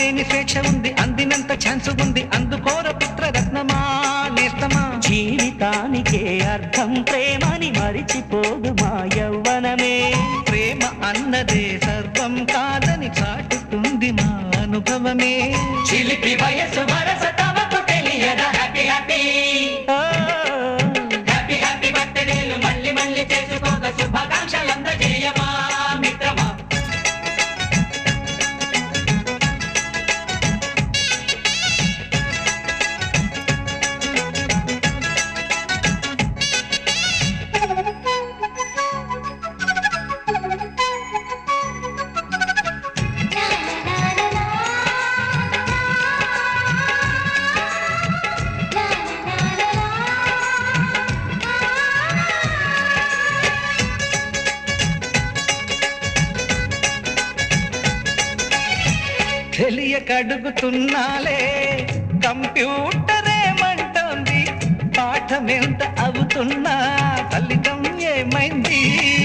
ఆపలేని స్వేచ్ఛ ఉంది అందినంత ఛాన్స్ ఉంది అందుకోర పుత్రరత్నమా నేస్తమా జీవితానికే అర్థం ప్రేమని మరిచిపోదు మా యవ్వనమే ప్రేమ అన్నదే సర్వం కాదని చాటుతుంది మా అనుభవమే చిలిపి వయసు వరస తమకు తెలియదా happy happy oh, happy happy బర్త్డేలు మళ్ళీ మళ్ళీ చేసుకోక శుభాకాంక్షలు అందజేయమా మిత్రమా తెలియక అడుగుతున్నాలే కంప్యూటర్ ఏమంటోంది పాఠం ఎంత అవుతున్నా ఫలితం ఏమైంది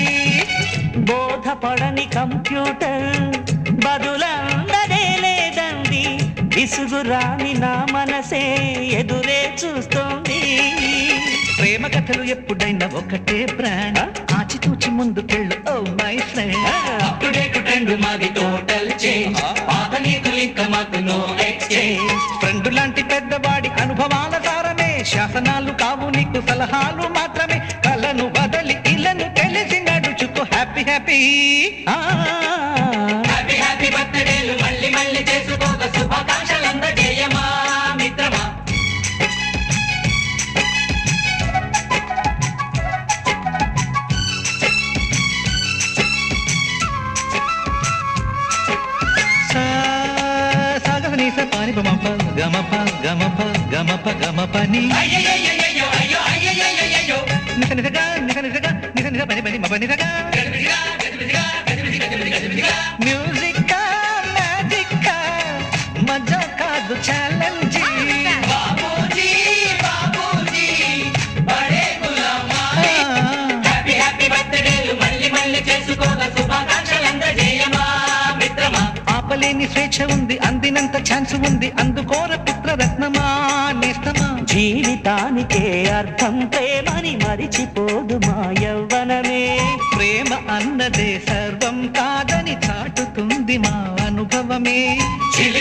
బోధపడని కంప్యూటర్ బదులందదే లేదండి విసుగురాని నా మనసే ఎదురే చూస్తోంది ప్రేమ కథలు ఎప్పుడైనా ఒకటే బ్రాండ్ ఆచితూచి ముందుకెళ్ళు oh my friend up to date trend మాది టోటల్ చేంజ్ పాత నీతులు ఇంకా మాకు నో ఎక్స్చేంజ్ ఫ్రెండ్ లాంటి పెద్దవాడి అనుభవాల సారమే శాసనాలు కావు నీకు సలహాలు మాత్రమే కలను బదలి ఇలను తెలిసి నడుచుకో హ్యాపీ హ్యాపీ హ్యాపీ హ్యాపీ బర్త్డేలు మళ్ళీ మళ్ళీ చేసుకోక శుభాకాంక్షలు అందజేయమా మిత్రమా సాగనీస పాని పమప గమప గమప గమప గమపని అయ్యయ్యయ్యయ్యో అయ్యో అయ్యయ్యయ్యయ్యో నిస నిసగా నిస నిసగా నిస నిస పని పని మప నిసగా గజిబిజిగా గజిబిజిగా గజిబిజి గజిబిజి గజిబిజిగా మ్యూజిక్ మ్యాజిక్ మజా కాదు ఛాలెంజ్ బాబూజీ బాబూజీ బడే గులామా హ్యాపీ హ్యాపీ బర్త్డేలు మళ్ళీ మళ్ళీ చేసుకోక శుభాకాంక్షలు అందజేయమా మిత్రమా ఆపలేని స్వేచ్ఛ ఉంది అందినంత ఛాన్స్ ఉంది అందుకోర పుత్రరత్నమా నేస్తమా జీవితానికే అర్థం ప్రేమని మరిచిపోదు మా యవ్వనమే ప్రేమ అన్నదే సర్వం కాదని చాటుతుంది మా అనుభవమే చిలి